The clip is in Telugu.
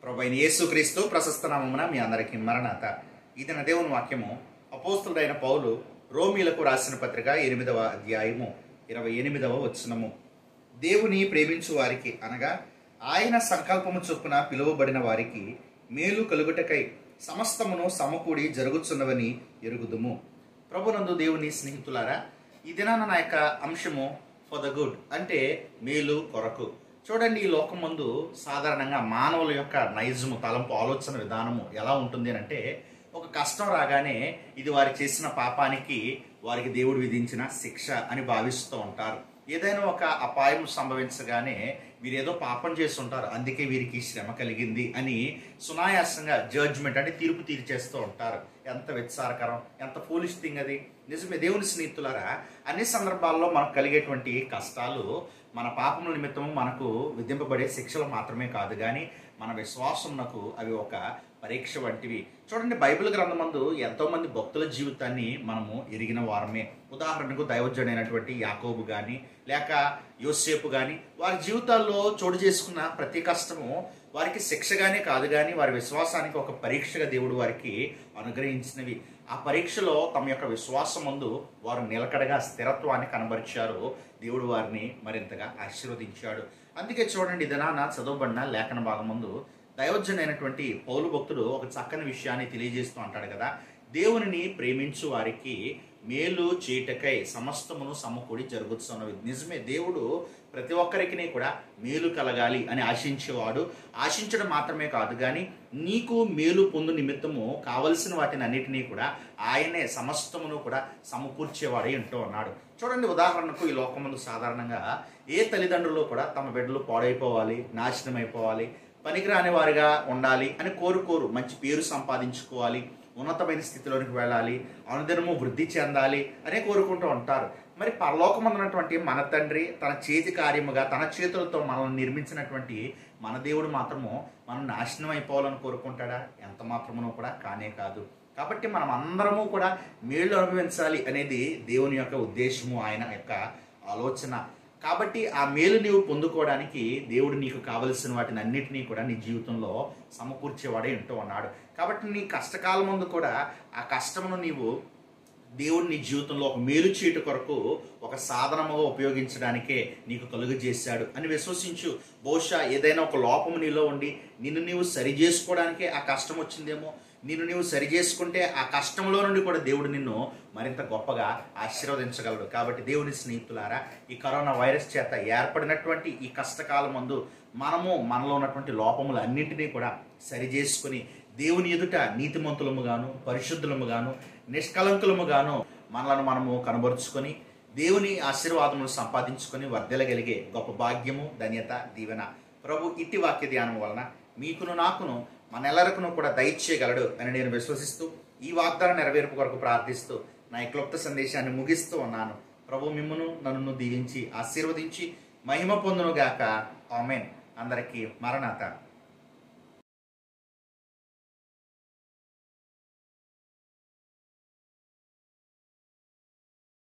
ప్రభు అయిన యేసుక్రీస్తు ప్రశస్త నామమున మీ అందరికీ మరణాత ఇది నా దేవుని వాక్యము అపోస్తుడైన పౌలు రోమిలకు రాసిన పత్రిక ఎనిమిదవ అధ్యాయము ఇరవై ఎనిమిదవ వచనము దేవుని ప్రేమించు వారికి అనగా ఆయన సంకల్పము చొప్పున పిలువబడిన వారికి మేలు కలుగుటకై సమస్తమును సమకూడి జరుగుచున్నవని ఎరుగుదుము ప్రభునందు దేవుని స్నేహితులారా ఈ దినాన నా యొక్క అంశము ఫర్ ద గుడ్ అంటే మేలు కొరకు చూడండి ఈ లోకం ముందు సాధారణంగా మానవుల యొక్క నైజము తలంపు ఆలోచన విధానము ఎలా ఉంటుంది అని అంటే ఒక కష్టం రాగానే ఇది వారు చేసిన పాపానికి వారికి దేవుడు విధించిన శిక్ష అని భావిస్తూ ఉంటారు ఏదైనా ఒక అపాయం సంభవించగానే వీరేదో పాపం చేసి ఉంటారు అందుకే వీరికి ఈ శ్రమ కలిగింది అని సునాయాసంగా జడ్జ్మెంట్ అంటే తీర్పు తీర్చేస్తూ ఉంటారు ఎంత విత్సారకరం ఎంత ఫూలిష్ థింగ్ అది నిజమే దేవుని స్నేహితులారా అన్ని సందర్భాల్లో మనకు కలిగేటువంటి కష్టాలు మన పాపముల నిమిత్తం మనకు విధింపబడే శిక్షలు మాత్రమే కాదు కానీ మన విశ్వాసమునకు అవి ఒక పరీక్ష వంటివి చూడండి బైబిల్ గ్రంథమందు ఎంతో మంది భక్తుల జీవితాన్ని మనము ఎరిగిన వారమే ఉదాహరణకు దైవజుడైనటువంటి యాకోబు కానీ లేక యోసేపు కానీ వారి జీవితాల్లో చోటు చేసుకున్న ప్రతి కష్టము వారికి శిక్షగానే కాదు కానీ వారి విశ్వాసానికి ఒక పరీక్షగా దేవుడు వారికి అనుగ్రహించినవి ఆ పరీక్షలో తమ యొక్క విశ్వాసం ముందు వారు నిలకడగా స్థిరత్వాన్ని కనబరిచారు దేవుడు వారిని మరింతగా ఆశీర్వదించాడు అందుకే చూడండి దినాన చదవబడిన లేఖన భాగం ముందు దైవజ్ఞనైనటువంటి పౌలు భక్తుడు ఒక చక్కని విషయాన్ని తెలియజేస్తూ అంటాడు కదా దేవునిని ప్రేమించు వారికి మేలు చీటకై సమస్తమును సమకూడి జరుగుతున్నవి నిజమే దేవుడు ప్రతి ఒక్కరికి కూడా మేలు కలగాలి అని ఆశించేవాడు ఆశించడం మాత్రమే కాదు కానీ నీకు మేలు పొందు నిమిత్తము కావలసిన వాటిని అన్నిటినీ కూడా ఆయనే సమస్తమును కూడా సమకూర్చేవాడే అంటూ ఉన్నాడు చూడండి ఉదాహరణకు ఈ లోకముందు సాధారణంగా ఏ తల్లిదండ్రులు కూడా తమ బిడ్డలు పాడైపోవాలి నాశనం అయిపోవాలి పనికిరాని వారిగా ఉండాలి అని కోరుకోరు మంచి పేరు సంపాదించుకోవాలి ఉన్నతమైన స్థితిలోనికి వెళ్ళాలి అనుదినము వృద్ధి చెందాలి అనే కోరుకుంటూ ఉంటారు మరి పరలోకమందున్నటువంటి మన తండ్రి తన చేతి కార్యముగా తన చేతులతో మనల్ని నిర్మించినటువంటి మన దేవుడు మాత్రము మనం నాశనం అయిపోవాలని కోరుకుంటాడా ఎంత మాత్రమునో కూడా కానే కాదు కాబట్టి మనం అందరము కూడా మేళ్ళు అనుభవించాలి అనేది దేవుని యొక్క ఉద్దేశము ఆయన యొక్క ఆలోచన కాబట్టి ఆ మేలు నీవు పొందుకోవడానికి దేవుడు నీకు కావలసిన వాటిని అన్నిటినీ కూడా నీ జీవితంలో సమకూర్చేవాడే ఉంటూ ఉన్నాడు కాబట్టి నీ కష్టకాలం ముందు కూడా ఆ కష్టమును నీవు దేవుడు నీ జీవితంలో ఒక మేలు చీటు కొరకు ఒక సాధనముగా ఉపయోగించడానికే నీకు కలుగు చేశాడు అని విశ్వసించు బహుశా ఏదైనా ఒక లోపము నీలో ఉండి నిన్ను నీవు సరి చేసుకోవడానికే ఆ కష్టం వచ్చిందేమో నిన్ను నీవు సరి చేసుకుంటే ఆ కష్టంలో నుండి కూడా దేవుడు నిన్ను మరింత గొప్పగా ఆశీర్వదించగలడు కాబట్టి దేవుని స్నేహితులారా ఈ కరోనా వైరస్ చేత ఏర్పడినటువంటి ఈ కష్టకాలం ముందు మనము మనలో ఉన్నటువంటి లోపములు అన్నింటినీ కూడా సరి చేసుకుని దేవుని ఎదుట నీతిమంతులముగాను పరిశుద్ధులముగాను నిష్కలంకులముగాను మనలను మనము కనబరుచుకొని దేవుని ఆశీర్వాదములు సంపాదించుకొని వర్ధెలగలిగే గొప్ప భాగ్యము ధన్యత దీవెన ప్రభు ఇట్టి వాక్య ధ్యానం వలన మీకును నాకును మనెల్లరకును కూడా దయచేయగలడు అని నేను విశ్వసిస్తూ ఈ వాగ్దానం నెరవేర్పు కొరకు ప్రార్థిస్తూ నా ఈ క్లుప్త సందేశాన్ని ముగిస్తూ ఉన్నాను ప్రభు మిమ్మును నన్ను దీవించి ఆశీర్వదించి మహిమ పొందునుగాక ఆమెన్ అందరికీ మరణాత